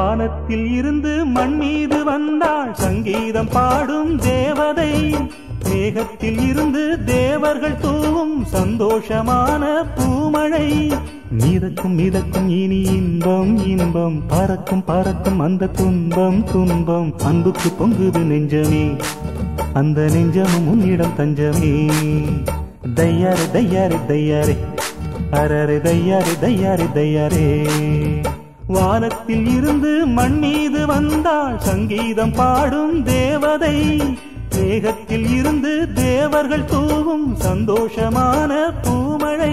வானத்தில் இருந்து மண் மீது வந்தாள் சங்கீதம் பாடும் தேவதை மேகத்தில் இருந்து தேவர்கள் தூவும் சந்தோஷமான பூமழை மிதக்கும் மிதக்கும் இனி இன்பம் இன்பம் பறக்கும் பறக்கும் அந்த துன்பம் துன்பம் அன்புக்கு பொங்குது நெஞ்சமே அந்த நெஞ்சமும் உன்னிடம் தஞ்சமே தையாரே தையாரே தையாரே அரரே தையாரே தையாரே தையாரே வானத்தில் இருந்து மண் மீது வந்தாள் சங்கீதம் பாடும் தேவதை மேகத்தில் இருந்து தேவர்கள் தூவும் சந்தோஷமான பூமழை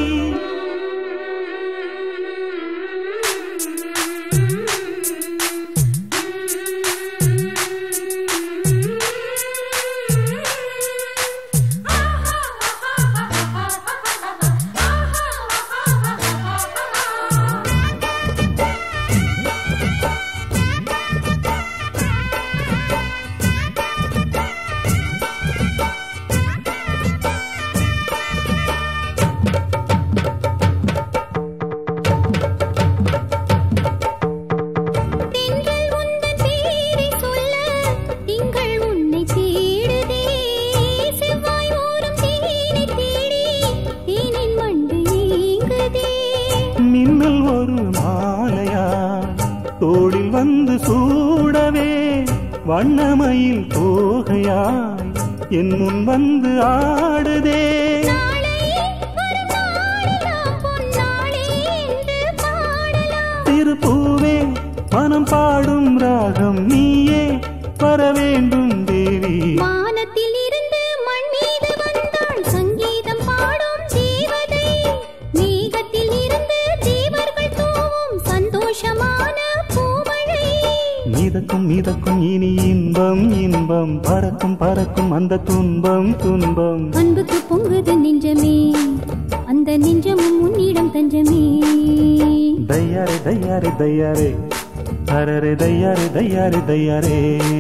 திங்கள் உந்தன் பேரை சொல்ல திங்கள் உன்னை தேடுதே செவ்வாய் ஓரம் தேனை தேடி தேனின் மண்டு ஏங்குதே மின்னல் ஒரு மாலையா தோளில் வந்து சூடவே வண்ணமயில் தோகையாய் என் முன் வந்து ஆடுதே நாளை வரும் நாளெல்லாம் பொன்னாளே என்று பாடலாம் திருப்பூவே மனம் பாடும் ராகம் நீயே வர வேண்டும் தேவி வானத்தில் இருந்து மண் மீது வந்தாள் சங்கீதம் பாடும் தேவதை மேகத்தில் இருந்து தேவர்கள் தூவும் சந்தோஷமான பூமழை மிதக்கும் மிதக்கும் இனி இன்பம் இன்பம் பறக்கும் பறக்கும் அந்த துன்பம் துன்பம் அன்புக்கு பொங்குது நெஞ்சமே அந்த நெஞ்சமும் உன்னிடம் தஞ்சமே தையாரே தையாரே தையாரே அரரே தையாரே தையாரே தையாரே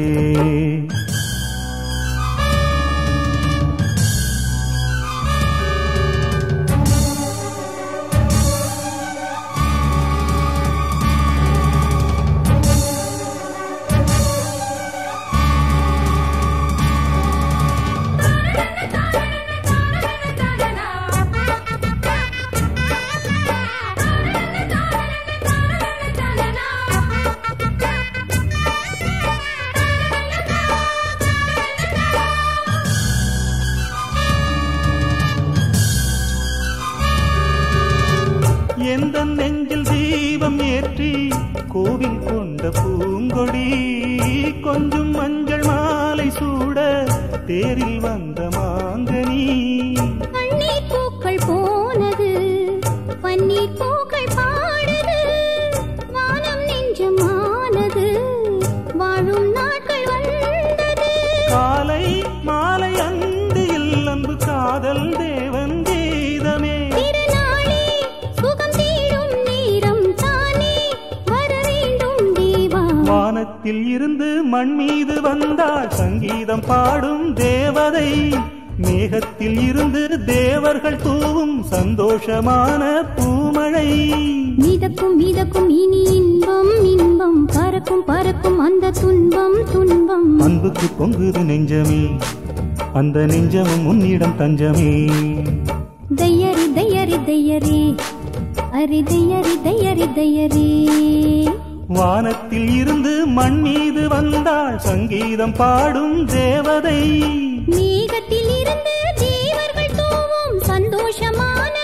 எந்த நெஞ்சில் தீபம் ஏற்றி கோவில் கொண்ட பூங்கொடி கொஞ்சம் மஞ்சள் மாலை சூட தேரில் வந்த மாங்கனி கண்ணீர் பூக்கள் போனது பன்னீர் பூக்கள் பாடுது வானம் நெஞ்சமானது வாழும் நாட்கள் வந்தது காலை மாலை அந்தியில் அன்பு காதல் தேவன் கீதமே திருநாளே சுகம் தேடும் நேரம் தானே வர வேண்டும் தேவா வானத்தில் இருந்து மண் மீது வந்தாள் சங்கீதம் பாடும் தேவதை மேகத்தில் இருந்து தேவர்கள் தூவும் சந்தோஷமான பூமழை மிதக்கும் மிதக்கும் இனி இன்பம் இன்பம் பறக்கும் பறக்கும் அந்த துன்பம் துன்பம் அன்புக்கு பொங்குது நெஞ்சமே அந்த நெஞ்சமும் உன்னிடம் தஞ்சமே தையரி தையரி தையரி அரி தையரி தையரி தையரி வானத்தில் இருந்து மண் மீது வந்தாள் சங்கீதம் பாடும் தேவதை மேகத்தில் இருந்து தேவர்கள் தூவும் சந்தோஷமான